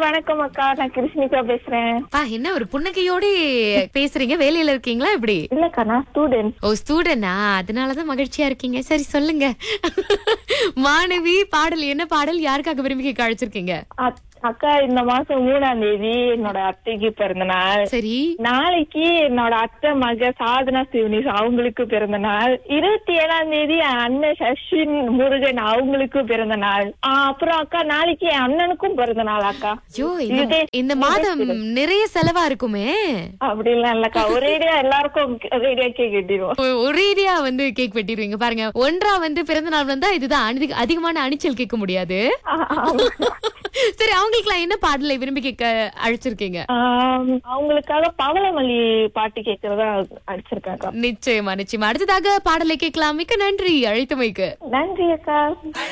வணக்கம் அக்கா நான் கிருஷ்ணிகா பேசுறேன் பா என்ன ஒரு புன்னகையோட பேசுறீங்க வேலையில இருக்கீங்களா இப்படி இல்லக்கா நான் ஸ்டூடெண்ட் ஓ ஸ்டூடெண்டா அதனாலதான் மகிழ்ச்சியா இருக்கீங்க சரி சொல்லுங்க மாணவி பாடல் என்ன பாடல் யாருக்காக விரும்பி கேட்க அழைச்சிருக்கீங்க அக்கா இந்த மாசம் மூணாம் தேதி என்னோட அத்தைக்கு பிறந்த நாள் சரி நாளைக்கு என்னோட அத்தை மக சாதனா சிவனிஸ் அவங்களுக்கு பிறந்த நாள் இருபத்தி ஏழாம் தேதி என் அண்ணன் சஷின் முருகன் அவங்களுக்கு பிறந்த நாள் ஆ, அப்புறம் அக்கா நாளைக்கு என் அண்ணனுக்கும் பிறந்த நாள் அக்கா ஐயோ இந்த இதே- இந்த மாதம் நிறைய செலவா இருக்குமே அப்படிலாம் இல்லக்கா ஒரேடியா எல்லாருக்கும் ஒரேடியா கேக் கட்டிடுவோம் ஒ- ஒரேடியா வந்து கேக் வெட்டிடுவீங்க பாருங்க ஒன்றா வந்து பிறந்த நாள் வந்தா இதுதான் அனி- அதிகமான அணிச்சல் கேட்க முடியாது சரி அவங்களுக்குலாம் என்ன பாடலை விரும்பி கேட்க அழைச்சிருக்கீங்க ஆம், அவங்களுக்காக பவளமல்லி பாட்டு கேட்கறதா அடிச்சிருக்காக்கா நிச்சயமா நிச்சயமா அடுத்ததாக பாடலை கேட்கலாம் மிக்க நன்றி அழைத்தமைக்கு நன்றி அக்கா